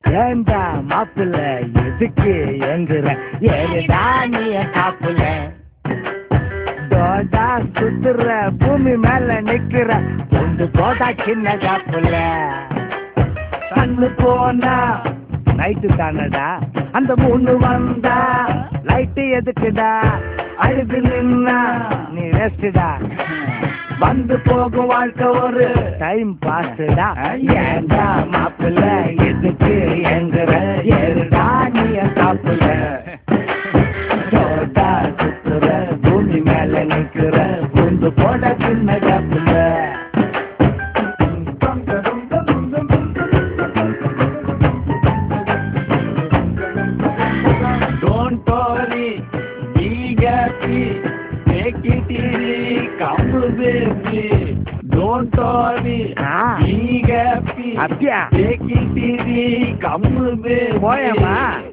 ஏண்டா மாப்பிள்ள எதுக்கு எங்குற ஏறுடா நீ என் காப்புல தோடா சுத்துற பூமி மேல நிக்கிற ஒன்று போடா சின்ன காப்புல கண்ணு போனா நைட்டு தானடா அந்த மூணு வந்தா லைட்டு எதுக்குடா அழுது நின்னா நீ ரெஸ்டுடா வந்து போகும் வாழ்க்கை ஒரு டைம் பாஸ்டா ஏண்டா மாப்பிள்ள எதுக்கு எங்குற ஏறுடா நீ என் காப்புல சோடா சுத்துற பூமி மேல நிக்கிற பூந்து போட சின்ன காப்புல Don't worry, be happy, take it easy, come baby. Don't worry, be happy, அப்படியா take it easy, come baby. போயேம்மா.